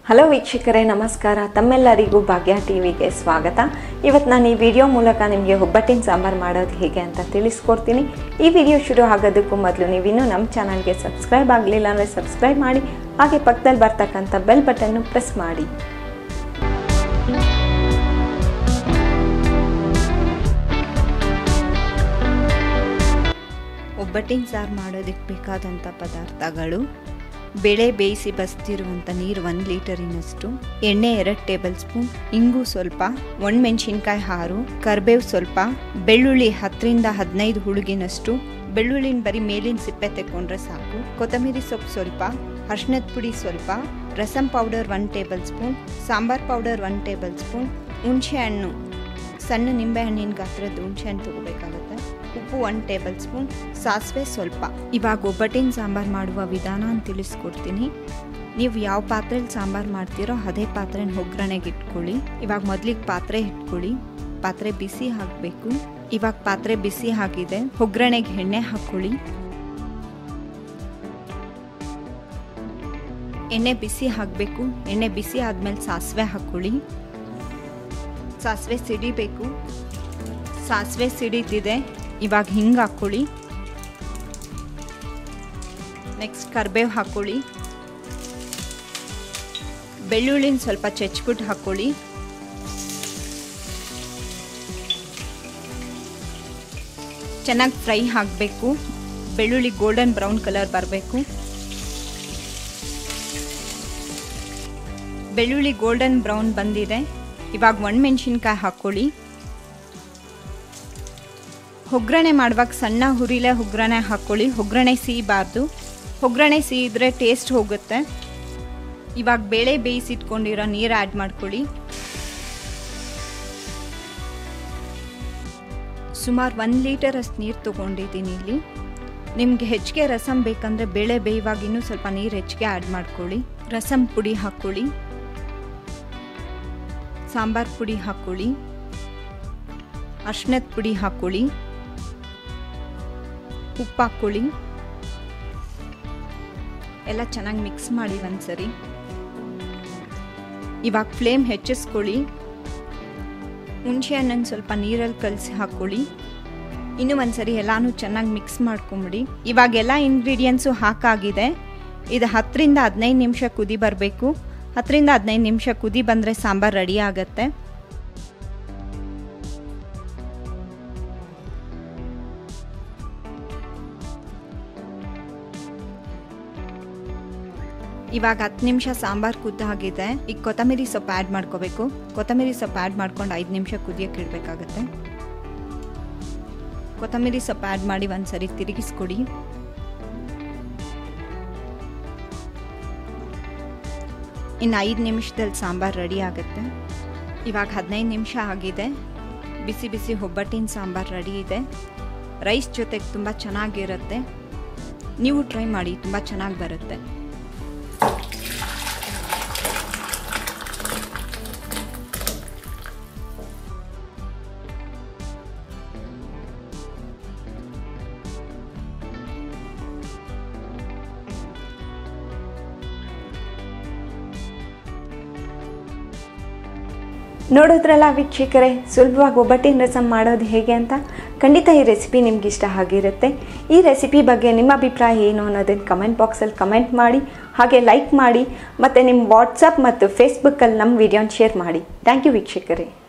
hello ವೀಕ್ಷಕರೇ ನಮಸ್ಕಾರ ತಮ್ಮೆಲ್ಲರಿಗೂ ಭಾಗ್ಯ ಟಿವಿಗೆ ಸ್ವಾಗತ ಇವತ್ತು ನಾನು ಈ ವಿಡಿಯೋ ಮೂಲಕ ನಿಮಗೆ ಒಬ್ಬಟ್ಟಿನ ಸಾಂಬಾರು ಮಾಡೋದು ಹೇಗೆ ಅಂತ ತಿಳಿಸ್ಕೊಡ್ತೀನಿ ಈ ವಿಡಿಯೋ ಶುರು ಆಗೋದಕ್ಕೂ ಮೊದಲು ನೀವಿನ್ನೂ ನಮ್ಮ ಚಾನಲ್ಗೆ ಸಬ್ಸ್ಕ್ರೈಬ್ ಆಗಲಿಲ್ಲ ಅಂದರೆ ಸಬ್ಸ್ಕ್ರೈಬ್ ಮಾಡಿ ಹಾಗೆ ಪಕ್ಕದಲ್ಲಿ ಬರ್ತಕ್ಕಂಥ ಬೆಲ್ ಬಟನ್ನು ಪ್ರೆಸ್ ಮಾಡಿ ಒಬ್ಬಟ್ಟಿನ ಸಾರು ಮಾಡೋದಕ್ಕೆ ಬೇಕಾದಂಥ ಪದಾರ್ಥಗಳು ಬೇಳೆ ಬೇಯಿಸಿ ಬಸ್ತಿರುವಂಥ ನೀರು ಒಂದು ಲೀಟರಿನಷ್ಟು ಎಣ್ಣೆ ಎರಡು ಟೇಬಲ್ ಸ್ಪೂನ್ ಇಂಗು ಸ್ವಲ್ಪ ಒಣಮೆಣಸಿನ್ಕಾಯಿ ಹಾರು ಕರ್ಬೇವು ಸ್ವಲ್ಪ ಬೆಳ್ಳುಳ್ಳಿ ಹತ್ತರಿಂದ ಹದಿನೈದು ಹುಳುಗಿನಷ್ಟು ಬೆಳ್ಳುಳ್ಳಿನ ಬರೀ ಮೇಲಿನ ಸಿಪ್ಪೆ ತೆಕ್ಕೊಂಡ್ರೆ ಸಾಕು ಕೊತ್ತಂಬರಿ ಸೊಪ್ಪು ಸ್ವಲ್ಪ ಅರ್ಶಿನದ ಪುಡಿ ಸ್ವಲ್ಪ rasam powder one tablespoon sambar powder one tablespoon ಹುಣಸೆ ಹಣ್ಣು ಸಣ್ಣ ನಿಂಬೆ ಹಣ್ಣಿನ ಗಾತ್ರದ ಹುಣಸೆ ಹಣ್ಣು ತಗೋಬೇಕಾಗುತ್ತೆ ಉಪ್ಪು ಒನ್ ಟೇಬಲ್ ಸ್ಪೂನ್ ಸಾಸಿವೆ ಸ್ವಲ್ಪ ಇವಾಗ ಒಬ್ಬಟ್ಟಿನ ಸಾಂಬಾರು ಮಾಡುವ ವಿಧಾನ ಅಂತ ತಿಳಿಸ್ಕೊಡ್ತೀನಿ ನೀವು ಯಾವ ಪಾತ್ರೆಯಲ್ಲಿ ಸಾಂಬಾರು ಮಾಡ್ತೀರೋ ಅದೇ ಪಾತ್ರೆನ ಒಗ್ಗರಣೆಗೆ ಇಟ್ಕೊಳ್ಳಿ ಇವಾಗ ಮೊದಲಿಗೆ ಪಾತ್ರೆ ಇಟ್ಕೊಳ್ಳಿ ಪಾತ್ರೆ ಬಿಸಿ ಹಾಕಬೇಕು ಇವಾಗ ಪಾತ್ರೆ ಬಿಸಿ ಆಗಿದೆ ಒಗ್ಗರಣೆಗೆ ಎಣ್ಣೆ ಹಾಕ್ಕೊಳ್ಳಿ ಎಣ್ಣೆ ಬಿಸಿ ಹಾಕಬೇಕು ಎಣ್ಣೆ ಬಿಸಿ ಆದಮೇಲೆ ಸಾಸಿವೆ ಹಾಕ್ಕೊಳ್ಳಿ ಸಾಸಿವೆ ಸಿಡಿಬೇಕು ಸಾಸಿವೆ ಸಿಡಿತಿದೆ ಇವಾಗ ಹಿಂಗೆ ಹಾಕ್ಕೊಳ್ಳಿ ನೆಕ್ಸ್ಟ್ ಕರ್ಬೇವು ಹಾಕ್ಕೊಳ್ಳಿ ಬೆಳ್ಳುಳ್ಳಿನ ಸ್ವಲ್ಪ ಚೆಚ್ಬಿಟ್ಟು ಹಾಕ್ಕೊಳ್ಳಿ ಚೆನ್ನಾಗಿ ಫ್ರೈ ಹಾಕಬೇಕು ಬೆಳ್ಳುಳ್ಳಿ ಗೋಲ್ಡನ್ ಬ್ರೌನ್ ಕಲರ್ ಬರಬೇಕು ಬೆಳ್ಳುಳ್ಳಿ ಗೋಲ್ಡನ್ ಬ್ರೌನ್ ಬಂದಿದೆ ಇವಾಗ ಒಣಮೆಣ್ಸಿನ್ಕಾಯಿ ಹಾಕ್ಕೊಳ್ಳಿ ಒಗ್ಗರಣೆ ಮಾಡುವಾಗ ಸಣ್ಣ ಹುರಿಲೆ ಒಗ್ಗರಣೆ ಹಾಕ್ಕೊಳ್ಳಿ ಒಗ್ಗರಣೆ ಸಿಹಿಬಾರ್ದು ಒಗ್ಗರಣೆ ಸಿಹಿದ್ರೆ ಟೇಸ್ಟ್ ಹೋಗುತ್ತೆ ಇವಾಗ ಬೇಳೆ ಬೇಯಿಸಿಟ್ಕೊಂಡಿರೋ ನೀರು ಆ್ಯಡ್ ಮಾಡ್ಕೊಳ್ಳಿ ಸುಮಾರು ಒಂದು ಲೀಟರ್ ಅಷ್ಟು ನೀರು ತೊಗೊಂಡಿದ್ದೀನಿ ಇಲ್ಲಿ ನಿಮಗೆ ಹೆಚ್ಚಿಗೆ ರಸಮ್ ಬೇಕಂದರೆ ಬೇಳೆ ಬೇಯುವಾಗ ಇನ್ನೂ ಸ್ವಲ್ಪ ನೀರು ಹೆಚ್ಚಿಗೆ ಆ್ಯಡ್ ಮಾಡ್ಕೊಳ್ಳಿ ರಸಮ್ ಪುಡಿ ಹಾಕ್ಕೊಳ್ಳಿ ಸಾಂಬಾರ್ ಪುಡಿ ಹಾಕ್ಕೊಳ್ಳಿ ಅರ್ಶಿನದ ಪುಡಿ ಹಾಕ್ಕೊಳ್ಳಿ ಉಪ್ಪು ಹಾಕ್ಕೊಳ್ಳಿ ಎಲ್ಲ ಚೆನ್ನಾಗಿ ಮಿಕ್ಸ್ ಮಾಡಿ ಒಂದ್ಸರಿ ಇವಾಗ ಫ್ಲೇಮ್ ಹೆಚ್ಚಿಸ್ಕೊಳ್ಳಿ ಹುಣಸೆ ಹಣ್ಣನ್ನು ಸ್ವಲ್ಪ ನೀರಲ್ಲಿ ಕಲಸಿ ಹಾಕ್ಕೊಳ್ಳಿ ಇನ್ನೂ ಒಂದ್ಸರಿ ಎಲ್ಲಾನು ಚೆನ್ನಾಗಿ ಮಿಕ್ಸ್ ಮಾಡ್ಕೊಂಬಿಡಿ ಇವಾಗ ಎಲ್ಲ ಇಂಗ್ರೀಡಿಯೆಂಟ್ಸು ಹಾಕಾಗಿದೆ ಇದು ಹತ್ತರಿಂದ ಹದಿನೈದು ನಿಮಿಷ ಕುದಿ ಬರಬೇಕು ಹತ್ತರಿಂದ ಹದಿನೈದು ನಿಮಿಷ ಕುದಿ ಬಂದರೆ ಸಾಂಬಾರು ರೆಡಿ ಆಗುತ್ತೆ ಇವಾಗ ಹತ್ತು ನಿಮಿಷ ಸಾಂಬಾರು ಕುದ್ದಾಗಿದೆ ಈಗ ಕೊತ್ತಂಬರಿ ಸೊಪ್ಪು ಆ್ಯಡ್ ಮಾಡ್ಕೋಬೇಕು ಕೊತ್ತಂಬರಿ ಸೊಪ್ಪು ಆ್ಯಡ್ ಮಾಡ್ಕೊಂಡು ಐದು ನಿಮಿಷ ಕುದಿಯೋಕೆ ಇಡಬೇಕಾಗತ್ತೆ ಕೊತ್ತಂಬರಿ ಸೊಪ್ಪು ಆ್ಯಡ್ ಮಾಡಿ ಒಂದ್ಸರಿ ತಿರುಗಿಸ್ಕೊಡಿ ಇನ್ನು ಐದು ನಿಮಿಷದಲ್ಲಿ ಸಾಂಬಾರು ರೆಡಿ ಆಗುತ್ತೆ ಇವಾಗ ಹದಿನೈದು ನಿಮಿಷ ಆಗಿದೆ ಬಿಸಿ ಬಿಸಿ ಒಬ್ಬಟ್ಟಿನ ಸಾಂಬಾರು ರೆಡಿ ಇದೆ ರೈಸ್ ಜೊತೆಗೆ ತುಂಬ ಚೆನ್ನಾಗಿರುತ್ತೆ ನೀವು ಟ್ರೈ ಮಾಡಿ ತುಂಬ ಚೆನ್ನಾಗಿ ಬರುತ್ತೆ ನೋಡಿದ್ರಲ್ಲ ವೀಕ್ಷಕರೇ ಸುಲಭವಾಗಿ ಒಬ್ಬಟ್ಟಿನ ರಸಮ್ ಮಾಡೋದು ಹೇಗೆ ಅಂತ ಖಂಡಿತ ಈ ರೆಸಿಪಿ ನಿಮ್ಗೆ ಇಷ್ಟ ಆಗಿರುತ್ತೆ ಈ ರೆಸಿಪಿ ಬಗ್ಗೆ ನಿಮ್ಮ ಅಭಿಪ್ರಾಯ ಏನು ಅನ್ನೋದನ್ನು ಕಮೆಂಟ್ ಬಾಕ್ಸಲ್ಲಿ ಕಮೆಂಟ್ ಮಾಡಿ ಹಾಗೆ ಲೈಕ್ ಮಾಡಿ ಮತ್ತು ನಿಮ್ಮ ವಾಟ್ಸಪ್ ಮತ್ತು ಫೇಸ್ಬುಕ್ಕಲ್ಲಿ ನಮ್ಮ ವಿಡಿಯೋನ ಶೇರ್ ಮಾಡಿ ಥ್ಯಾಂಕ್ ಯು ವೀಕ್ಷಕರೇ